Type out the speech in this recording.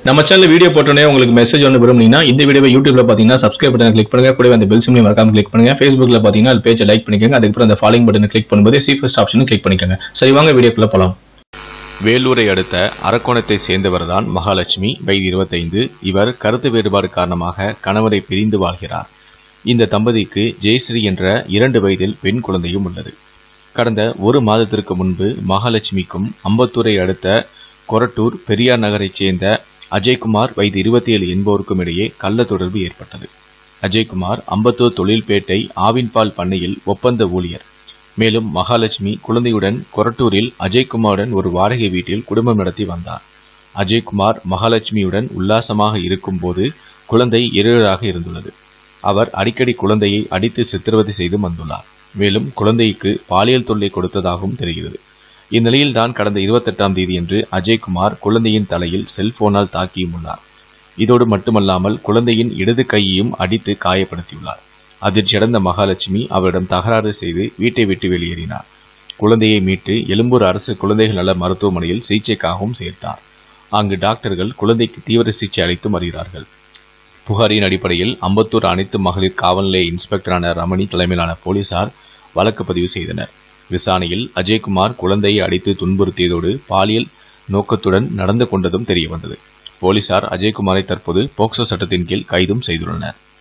நம்ம channel video போட்டோன்னே உங்களுக்கு மெசேஜ் ஒன்று விரும்புனீங்கன்னா இந்த வீடியோவை யூடியூப்ல பார்த்தீங்கன்னா சப்ஸ்கிரைப் பட்டன் கிளிக் பண்ணுங்க கூடவே அந்த பெல் சிம்லையும் மறக்காம கிளிக் பண்ணுங்க ஃபேஸ்புக்ல பார்த்தீங்கன்னா அது பேஜை லைக் பண்ணிக்கோங்க அதுக்கப்புறம் அந்த ஃபாலோயிங் பட்டனை கிளிக் பண்ணும்போது சி ஃபர்ஸ்ட் ஆப்ஷனும் கிளிக் பண்ணிக்கோங்க சரி வாங்க வீடியோக்குள்ள போலாம் வேலூரை அடுத்த அரக்கோணத்தை சேர்ந்தவர்தான் மகாலட்சுமி வயது இருபத்தைந்து இவர் கருத்து வேறுபாடு காரணமாக கணவரை பிரிந்து வாழ்கிறார் இந்த தம்பதிக்கு ஜெயஸ்ரீ என்ற இரண்டு வயதில் பெண் குழந்தையும் உள்ளது கடந்த ஒரு மாதத்திற்கு முன்பு மகாலட்சுமிக்கும் அம்பத்தூரை அடுத்த கொரட்டூர் பெரியார் நகரைச் சேர்ந்த அஜய்குமார் வயது இருபத்தி ஏழு என்பவருக்கும் இடையே கள்ள தொடர்பு ஏற்பட்டது அஜய்குமார் அம்பத்தூர் தொழில்பேட்டை ஆவின்பால் பண்ணையில் ஒப்பந்த ஊழியர் மேலும் மகாலட்சுமி குழந்தையுடன் கொரட்டூரில் அஜய்குமாருடன் ஒரு வாடகை வீட்டில் குடும்பம் நடத்தி வந்தார் அஜய்குமார் மகாலட்சுமியுடன் உல்லாசமாக இருக்கும்போது குழந்தை இருளாக இருந்துள்ளது அவர் அடிக்கடி குழந்தையை அடித்து சித்திரவதை செய்து வந்துள்ளார் மேலும் குழந்தைக்கு பாலியல் தொல்லை கொடுத்ததாகவும் தெரிகிறது இந்நிலையில் தான் கடந்த இருபத்தெட்டாம் தேதியன்று அஜய்குமார் குழந்தையின் தலையில் செல்போனால் தாக்கியும் உள்ளார் இதோடு மட்டுமல்லாமல் குழந்தையின் இடது கையையும் அடித்து காயப்படுத்தியுள்ளார் அதிர்ச்சியடைந்த மகாலட்சுமி அவரிடம் தகராறு செய்து வீட்டை விட்டு வெளியேறினார் குழந்தையை மீட்டு எழும்பூர் அரசு குழந்தைகள் நல மருத்துவமனையில் சிகிச்சைக்காகவும் சேர்த்தார் அங்கு டாக்டர்கள் குழந்தைக்கு தீவிர சிகிச்சை அளித்து வருகிறார்கள் புகாரின் அடிப்படையில் அம்பத்தூர் அனைத்து மகளிர் காவல் நிலைய இன்ஸ்பெக்டரான ரமணி தலைமையிலான போலீசார் வழக்கு பதிவு செய்தனர் விசாரணையில் அஜய்குமார் குழந்தையை அடித்து துன்புறுத்தியதோடு பாலியல் நோக்கத்துடன் நடந்து கொண்டதும் தெரியவந்தது போலீசார் அஜய்குமாரை தற்போது போக்சோ சட்டத்தின் கீழ் கைதும் செய்துள்ளனர்